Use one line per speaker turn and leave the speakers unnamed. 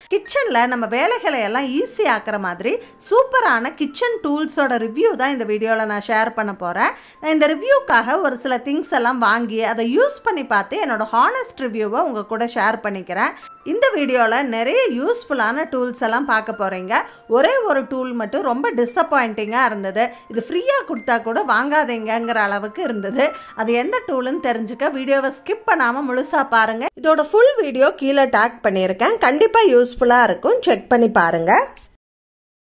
கிச்சனில் நம்ம வேலைகளை எல்லாம் ஈஸி ஆக்குற மாதிரி சூப்பரான கிச்சன் டூல்ஸோட ரிவ்யூ தான் இந்த வீடியோவில் நான் ஷேர் பண்ண போகிறேன் நான் இந்த ரிவ்யூக்காக ஒரு சில திங்ஸ் எல்லாம் வாங்கி அதை யூஸ் பண்ணி பார்த்து என்னோட ஹானஸ்ட் ரிவ்யூவை உங்கள் கூட ஷேர் பண்ணிக்கிறேன் இந்த வீடியோவில் நிறைய யூஸ்ஃபுல்லான டூல்ஸ் எல்லாம் பார்க்க போகிறீங்க ஒரே ஒரு டூல் மட்டும் ரொம்ப டிசப்பாயிண்டிங்காக இருந்தது இது ஃப்ரீயாக கொடுத்தா கூட வாங்காதீங்கங்கிற அளவுக்கு இருந்தது அது எந்த டூலுன்னு தெரிஞ்சுக்க வீடியோவை ஸ்கிப் பண்ணாமல் முழுசாக பாருங்கள் இதோட ஃபுல் வீடியோ கீழே டேக் பண்ணியிருக்கேன் கண்டிப்பாக யூஸ்ஃபுல்லாக இருக்கும் செக் பண்ணி பாருங்கள்